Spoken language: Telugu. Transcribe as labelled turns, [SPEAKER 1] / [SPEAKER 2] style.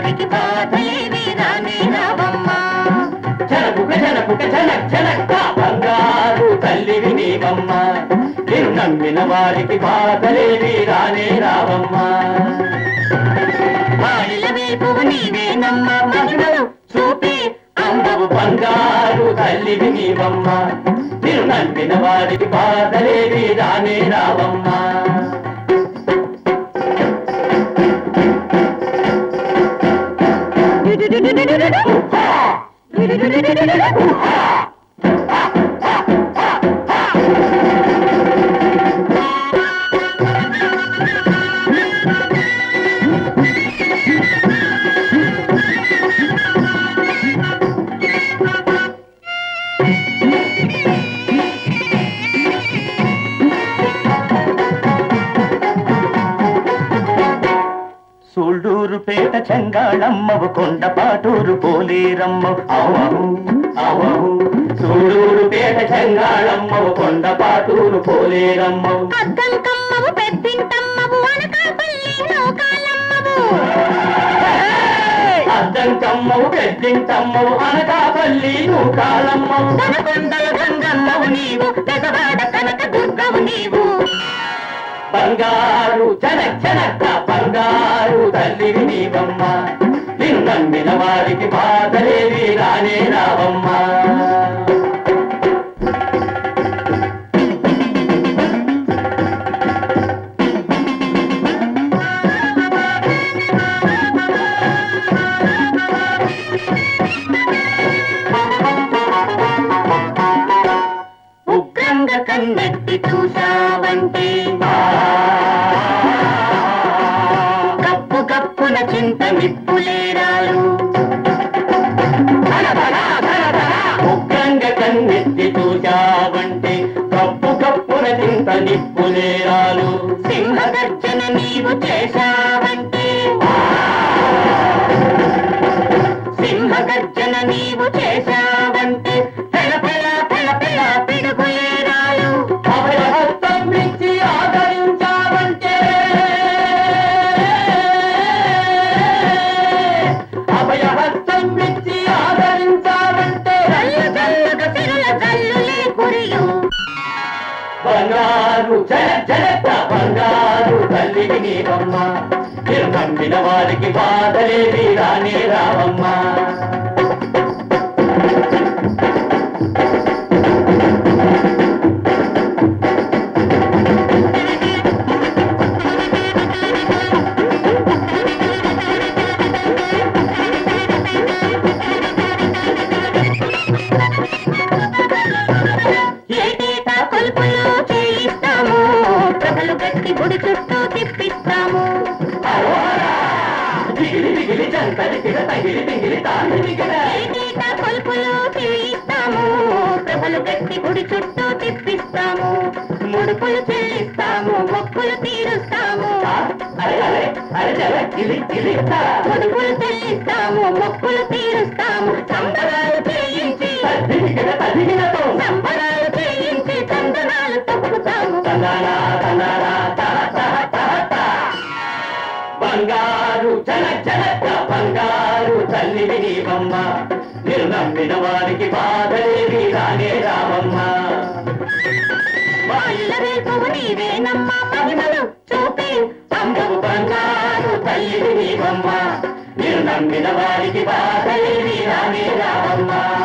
[SPEAKER 1] వారికి బాధలేవి రాని రావమ్మా
[SPEAKER 2] జనకుక జనకుక జనక్ జనక్క బంగారు తల్లివి నీవమ్మ నిన్ను నమ్మిన వారికి బాధలేవి రానే రావమ్మా
[SPEAKER 1] మాయల వేపువు నీవేనమ్మా మహిమలు చూపి
[SPEAKER 2] అందవు బంగారు తల్లివి నీవమ్మ నిన్ను నమ్మిన వారికి బాధలేవి రానే రావమ్మా సూళ్ళూరు పేట చెంగాళమ్మవు కొండపాటూరు పోలేరమ్మవు అవహు అవహు సూళ్ళూరు పేట చెంగాళమ్మవు కొండపాటూరు పోలేరమ్మవు
[SPEAKER 1] అద్దం కమ్మవు పెద్దింటమ్మవు అనకాపల్లి నౌకాలమ్మవు
[SPEAKER 2] అద్దం కమ్మవు పెద్దింటమ్మవు అనకాపల్లి నూకాలమ్మవు
[SPEAKER 1] తనకొండల గంగమ్మవు నీవు పెదవాడ కనక దుర్గవు నీవు
[SPEAKER 2] బంగారు జన జనక్క బంగారు తల్లివి నీవమ్మ నిన్ను నమ్మిన వారికి బాధలేవి రానే రావమ్మా
[SPEAKER 1] ఉగ్రంగా కన్నెత్తి చూసావంటే కప్పు కప్పున చింత మిప్పులేరాలు
[SPEAKER 2] ఉగ్రంగా కన్నెత్తి చూశావంటే కప్పు కప్పున చింత నిప్పులేరాలు
[SPEAKER 1] సింహగర్జన నీవు చేశావంటే సింహగర్జన నీవు చేశావంటే పెళ పెళ పెళ పెళ పిడుగులేరాలు
[SPEAKER 2] అభయహస్తం ఇచ్చి ఆదరించావంటే అభయహస్తం ఇచ్చి ఆదరించావంటే
[SPEAKER 1] కళ్ళు కళ్ళుగా సిరుల కల్లులే కురియు
[SPEAKER 2] బంగారు జన జనత బంగారు తల్లివి నీవమ్మ మీరు నమ్మిన వారికి బాధలేవి రానే రావమ్మా
[SPEAKER 1] ఏటేటా కొలుపులు చేయిస్తాము ప్రభలు గట్టి గుడి చుట్టూ తిప్పిస్తాము
[SPEAKER 2] దిగిలి దిగిలి జంతలి తిగ తగిలి దిగిలి తాగి దిగిన
[SPEAKER 1] ఏటేటా కొలుపులు చేయిస్తాము ప్రభలు గట్టి గుడి చుట్టూ తిప్పిస్తాము ముడుపులు చెల్లిస్తాము మొక్కులు తీరుస్తాము
[SPEAKER 2] అరే అరే అరే జర గిలి గిలి తా.
[SPEAKER 1] ముడుపులు చెల్లిస్తాము మొక్కులు తీరుస్తాము సంబరాలు చేయించి
[SPEAKER 2] తదిగిన తదిగినతో
[SPEAKER 1] సంబరాలు చేయించి చందనాలు తొక్కుతాము
[SPEAKER 2] తనానా తనానా తా తా తా తా. బంగారు జన జనక బంగారు తల్లివి నీవమ్మ మీరు నమ్మిన వారికి బాధలేవి రానే రావమ్మా
[SPEAKER 1] వాళ్ళ రేపువు నీవేనమ్మా మహిమలు చూపి
[SPEAKER 2] అందవు బంగారు తల్లివి నీవమ్మ మీరు నమ్మిన వారికి బాధలేవి రానే రావమ్మా